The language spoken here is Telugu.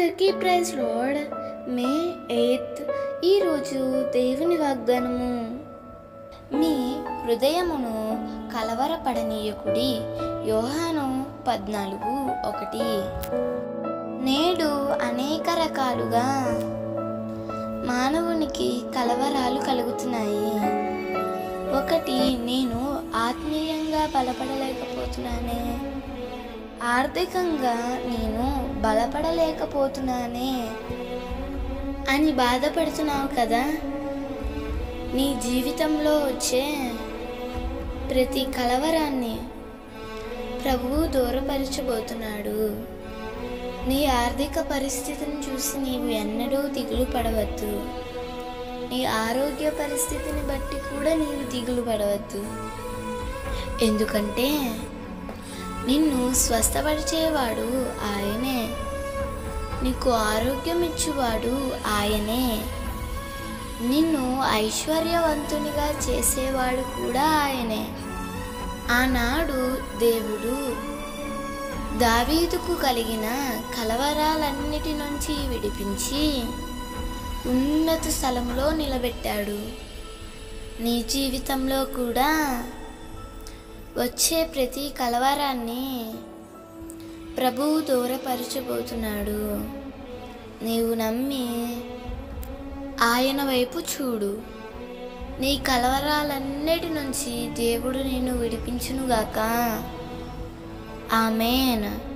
అందరికీ ప్రైజ్ లోడ్ మే ఎయిత్ ఈరోజు దేవుని వాగ్దానము మీ హృదయమును కలవరపడనీయకుడి యోహాను పద్నాలుగు ఒకటి నేడు అనేక రకాలుగా మానవునికి కలవరాలు కలుగుతున్నాయి ఒకటి నేను ఆత్మీయంగా బలపడలేకపోతున్నానే ఆర్థికంగా నేను బలపడలేకపోతున్నానే అని బాధపడుతున్నావు కదా నీ జీవితంలో వచ్చే ప్రతి కలవరాన్ని ప్రభువు దూరపరచబోతున్నాడు నీ ఆర్థిక పరిస్థితిని చూసి నీవు ఎన్నడూ దిగులు పడవద్దు నీ ఆరోగ్య పరిస్థితిని బట్టి కూడా నీవు దిగులు పడవద్దు ఎందుకంటే నిన్ను స్వస్థపరిచేవాడు ఆయనే నీకు ఆరోగ్యం ఇచ్చేవాడు ఆయనే నిన్ను ఐశ్వర్యవంతునిగా చేసేవాడు కూడా ఆయనే ఆనాడు దేవుడు దావీదుకు కలిగిన కలవరాలన్నిటి నుంచి విడిపించి ఉన్నత స్థలంలో నిలబెట్టాడు నీ జీవితంలో కూడా వచ్చే ప్రతి కలవరాన్ని ప్రభువు దూరపరచబోతున్నాడు నీవు నమ్మి ఆయన వైపు చూడు నీ కలవరాలన్నిటి నుంచి దేవుడు నిన్ను విడిపించునుగాక ఆమెన్